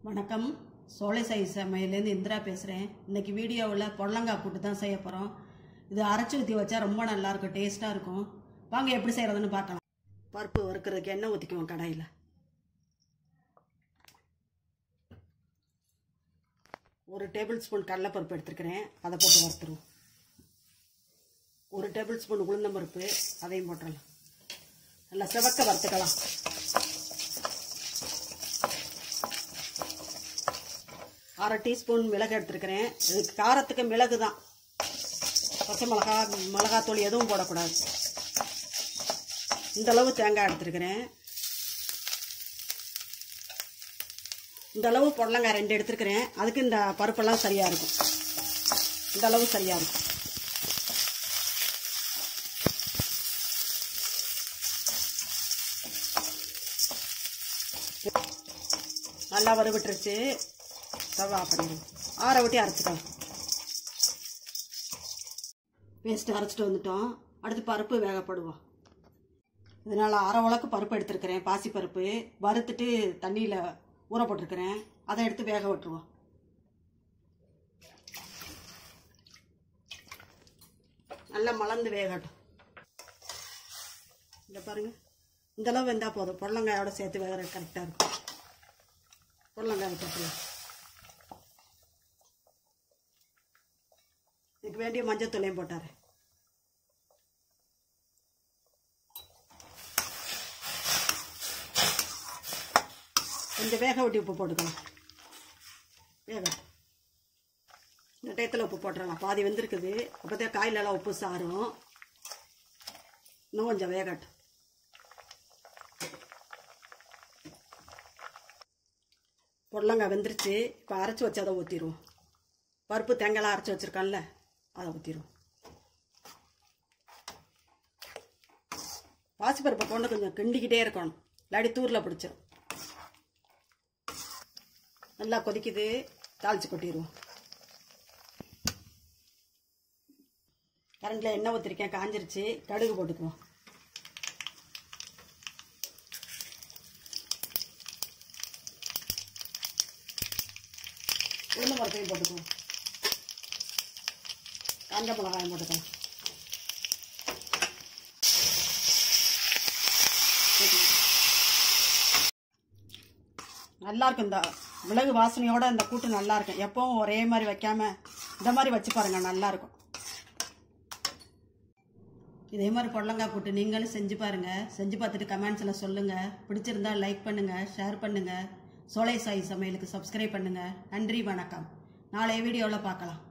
வணக்கம் சோலை சாய் சமையலேருந்து இந்திரா பேசுகிறேன் இன்னைக்கு வீடியோவில் பொடலங்காய் கூட்டு தான் செய்ய போகிறோம் இது அரைச்சி ஊற்றி வச்சா ரொம்ப நல்லா இருக்கும் டேஸ்ட்டாக இருக்கும் வாங்க எப்படி செய்கிறதுன்னு பார்க்கலாம் பருப்பு வறுக்கிறதுக்கு எண்ணெய் ஊற்றிக்குவோம் கடாயில் ஒரு டேபிள் ஸ்பூன் கடலைப்பருப்பு எடுத்துருக்கிறேன் அதை போட்டு வறுத்துருவோம் ஒரு டேபிள் ஸ்பூன் உளுந்தம்பருப்பு அதையும் போட்டுடலாம் நல்லா செவக்க வறுத்துக்கலாம் அரை டீஸ்பூன் மிளகு எடுத்துருக்கிறேன் இதுக்கு காரத்துக்கு மிளகு தான் பச்சை மிளகா மிளகாத்தூள் எதுவும் போடக்கூடாது இந்த அளவு தேங்காய் எடுத்துருக்கிறேன் இந்த அளவு புடலங்காய் ரெண்டு எடுத்துருக்கிறேன் அதுக்கு இந்த பருப்பெல்லாம் சரியாக இருக்கும் இந்த அளவு சரியாக இருக்கும் நல்லா வறுவிட்டுருச்சு ஸ்டவ் ஆஃப் பண்ணிடுவோம் ஆற விட்டு அரைச்சிக்கலாம் பேஸ்ட் அரைச்சிட்டு வந்துட்டோம் அடுத்து பருப்பு வேகப்படுவோம் இதனால் அரை உலக்கு பருப்பு எடுத்துருக்கிறேன் பாசி பருப்பு வறுத்துட்டு தண்ணியில் ஊற போட்டிருக்கிறேன் அதை எடுத்து வேக விட்டுருவோம் நல்லா மலர்ந்து வேகட்டும் இந்த பாருங்க இந்த அளவு வெந்தால் போதும் பொடலங்காயோட சேர்த்து வேகிற கரெக்டாக இருக்கும் பொடலங்காய் போட்டுலாம் இதுக்கு வேண்டிய மஞ்சள் தூளையும் போட்டார் கொஞ்சம் வேக விட்டு உப்பு போட்டுக்கலாம் வேக இந்த டயத்தில் உப்பு போட்டுடலாம் பாதி வெந்திருக்குது அப்போதான் காயிலெல்லாம் உப்பு சாரும் இன்னும் கொஞ்சம் வேகட்டும் பொடலங்காய் வெந்துருச்சு இப்போ அரைச்சி வச்சு அதை ஊற்றிடுவோம் பருப்பு தேங்காய்லாம் அரைச்சி வச்சுருக்கான்ல அதை ஊற்றிடுவோம் பாசிப்பருப்பை கொண்டு கொஞ்சம் கிண்டிக்கிட்டே இருக்கணும் இல்லாடி தூரில் பிடிச்சிரும் நல்லா கொதிக்குது தாளித்து கொட்டிடுவோம் கரண்டில் எண்ணெய் ஊற்றிருக்கேன் காஞ்சிருச்சு கடுகு போட்டுக்குவோம் உளுந்த பருப்பையும் போட்டுக்குவோம் காஞ்ச மிளகாயம் போட்டுக்கலாம் நல்லா இருக்கும் இந்த மிளகு வாசனையோட இந்த கூட்டு நல்லா இருக்கும் எப்பவும் ஒரே மாதிரி வைக்காம இந்த மாதிரி வச்சு பாருங்க நல்லா இருக்கும் இதே மாதிரி பொடலங்காய் கூட்டு நீங்களும் செஞ்சு பாருங்க செஞ்சு பார்த்துட்டு கமெண்ட்ஸில் சொல்லுங்க பிடிச்சிருந்தா லைக் பண்ணுங்க ஷேர் பண்ணுங்க சோலை சாய் சமையலுக்கு சப்ஸ்கிரைப் பண்ணுங்க நன்றி வணக்கம் நாளைய வீடியோவில் பார்க்கலாம்